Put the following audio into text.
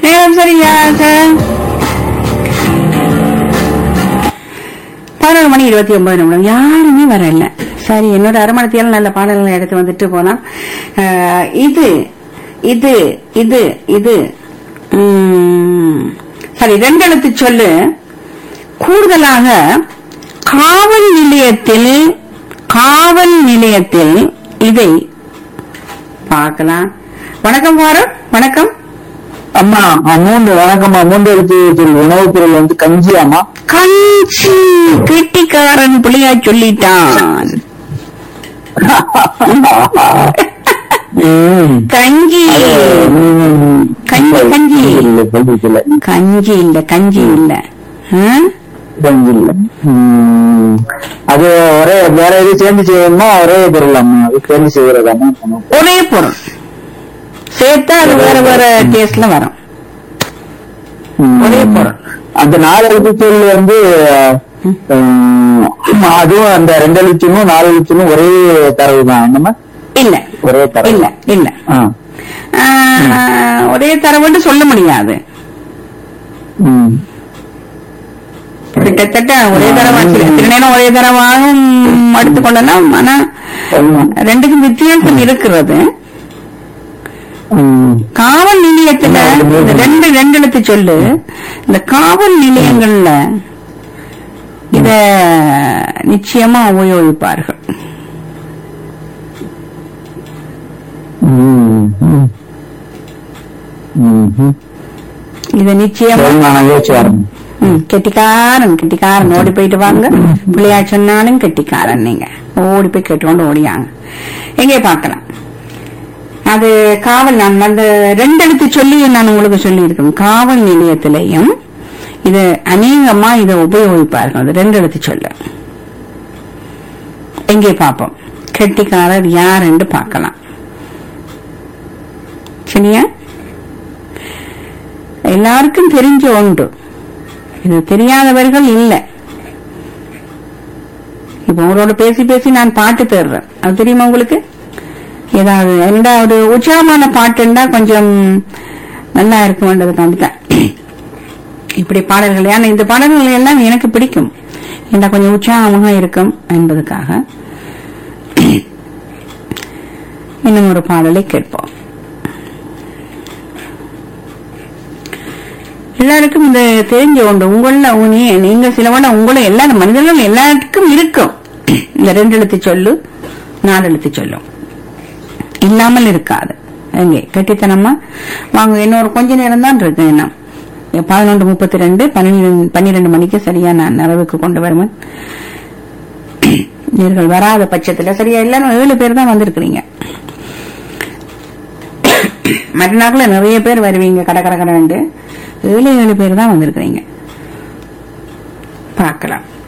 நேரம் சரியாக பதினொரு மணி இருபத்தி ஒன்பது நிமிடம் யாருமே வரல சரி என்னோட அரமணத்தியால நல்ல பாடல்களை எடுத்து வந்துட்டு போலாம் அஹ், இது இது இது இது உம், சரி ரெண்டு எழுத்து சொல்லு கூடுதலாக காவல் நிலையத்தில் காவல் நிலையத்தில் இதை பார்க்கலாம் வணக்கம் பாரத் வணக்கம் அம்மா மூன்று வணக்கம்மா மூன்று எழுத்து உணவுப் பொருள் வந்து கஞ்சி அம்மா கஞ்சி கெட்டிக்காரன் புள்ளியா சொல்லிட்டான் ம். கஞ்சி ம். கஞ்சி, கஞ்சி. இல்ல கஞ்சி இல்ல கஞ்சி இல்ல கஞ்சி இல்ல ஆ? கஞ்சி இல்ல ம். அது ஒரே வேற எது சேர்ந்து செய்யணுமா ஒரே பொருள் அம்மா அது சேர்ந்து செய்யறதாம்மா ஒரே பொருள் சேர்த்தா அது வேற வேற டேஸ்ட்ல வரும் ம். ஒரே பொருள் அந்த நாலு எழுத்து சொல் வந்து ம், அதுவும் அந்த ரெண்டு எழுத்துனும் நாலு எழுத்துனும் ஒரே தரவு தான் என்னம்மா இல்ல ஒரே தரவு இல்ல இல்ல ஆ. ஆ, ஒரே தரவுன்னு சொல்ல முடியாது ம். கிட்டத்தட்ட ஒரே தரவா சில நேரம் ஒரே தரவாகவும் எடுத்துக்கொள்ளலாம் ஆனா ஆமா. ரெண்டுக்கும் வித்தியாசம் இருக்கிறது ம். காவல் நிலையத்துல இந்த ரெண்டு ரெண்டு எழுத்து சொல்லு இந்த காவல் நிலையங்கள்ல இத நிச்சயமா உபயோகிப்பார்கள் ம். ம். ம். இத நிச்சயமா சரி, நான் யோசிச்சு வரேன் ம், கெட்டிக்காரன் கெட்டிக்காரன் ஓடி போயிட்டு வாங்க பிள்ளையா சொன்னாலும் கெட்டிக்காரன் நீங்க ஓடி போய் கேட்டுக்கொண்டு ஓடியாங்க எங்கே பார்க்கலாம் அது காவல் நான் அந்த ரெண்டு எழுத்து சொல்லி நான் உங்களுக்கு சொல்லி இருக்கேன் காவல் நிலையத்திலையும் இது அநேகமா இதை உபயோகிப்பார்கள் அது ரெண்டு எழுத்து சொல்ல எங்கே பார்ப்போம் கெட்டிக்காரர் யார் என்று பார்க்கலாம் சரியா எல்லாருக்கும் தெரிஞ்ச ஒன்று இது தெரியாதவர்கள் இல்ல இப்ப உங்களோட பேசி பேசி நான் பாட்டு தேடுறேன் அது தெரியுமா உங்களுக்கு ஏதாவது எந்த ஒரு உற்சாகமான பாட்டுண்டா கொஞ்சம் நல்லா இருக்கும்ன்றது வந்துட்டேன் இப்படி பாடல்கள் ஏன்னா இந்த பாடல்கள் எல்லாம் எனக்கு பிடிக்கும் இந்த கொஞ்சம் உற்சாகமாக இருக்கும் என்பதற்காக இன்னும் ஒரு பாடலை கேட்போம் எல்லாருக்கும் இந்த தெரிஞ்ச உண்டு உங்கள நீ- நீங்க சிலவன உங்களை எல்லா மனிதர்கள் எல்லாருக்கும் இருக்கும் இந்த ரெண்டு எழுத்து சொல்லு நாலு எழுத்து சொல்லும் இல்லாமல் இருக்காது எங்கே கெட்டித்தனமா வாங்க இன்னொரு கொஞ்ச நேரம் தான் இருக்கு இன்னும் பதினொன்று முப்பத்தி ரெண்டு பன்னிரெண்டு பன்னிரெண்டு மணிக்கு சரியா நான் நிறைவுக்கு கொண்டு வருவேன் நீங்கள் வராத பட்சத்துல சரியா எல்லாரும் ஏழு பேர் தான் வந்திருக்கிறீங்க மற்ற நாட்கள நிறைய பேர் வருவீங்க கடை கடை கடை ஏழு ஏழு பேர் தான் வந்திருக்கிறீங்க பார்க்கலாம்